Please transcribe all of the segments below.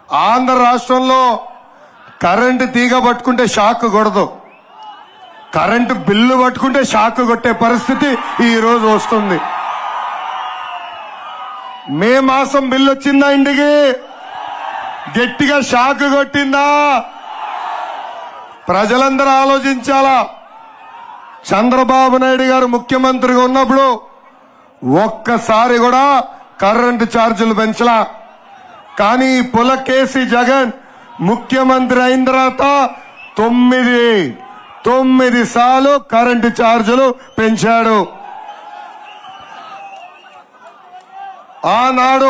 ఆంధ్ర రాష్ట్రంలో కరెంటు తీగ పట్టుకుంటే షాక్ కొడదు కరెంటు బిల్లు పట్టుకుంటే షాక్ కొట్టే పరిస్థితి ఈ రోజు వస్తుంది మే మాసం బిల్లు వచ్చిందా ఇంటికి గట్టిగా షాక్ కొట్టిందా ప్రజలందరూ ఆలోచించాలా చంద్రబాబు నాయుడు గారు ముఖ్యమంత్రిగా ఉన్నప్పుడు ఒక్కసారి కూడా కరెంటు ఛార్జీలు పెంచలా కానీ ఈ పులకేసి జగన్ ముఖ్యమంత్రి అయిన తర్వాత తొమ్మిది తొమ్మిది సార్లు కరెంటు ఛార్జీలు పెంచాడు ఆనాడు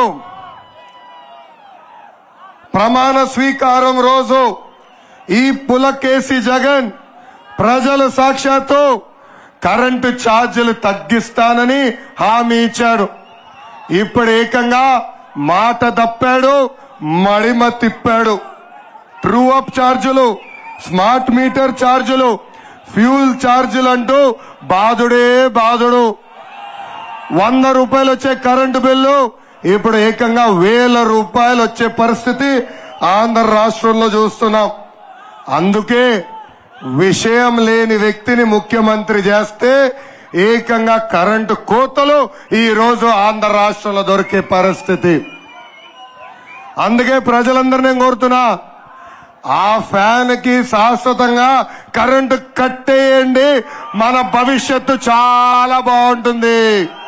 ప్రమాణ స్వీకారం రోజు ఈ పులకేసి జగన్ ప్రజలు సాక్షాత్తు కరెంటు ఛార్జీలు తగ్గిస్తానని హామీ ఇచ్చాడు ఇప్పుడు ఏకంగా మాట తప్పాడు మడిమ తిప్పాడు ట్రూ అప్ ఛార్జీలు స్మార్ట్ మీటర్ ఛార్జీలు ఫ్యూల్ ఛార్జీలు అంటూ బాధుడే బాధుడు వంద రూపాయలు వచ్చే కరెంటు బిల్లు ఇప్పుడు ఏకంగా వేల రూపాయలు వచ్చే పరిస్థితి ఆంధ్ర రాష్ట్రంలో చూస్తున్నాం అందుకే విషయం లేని వ్యక్తిని ముఖ్యమంత్రి చేస్తే ఏకంగా కరెంటు కోతలు ఈ రోజు ఆంధ్ర రాష్ట్రంలో దొరికే పరిస్థితి అందుకే ప్రజలందరినీ నేను కోరుతున్నా ఆ ఫ్యాన్ కి శాశ్వతంగా కరెంటు కట్టేయండి మన భవిష్యత్తు చాలా బాగుంటుంది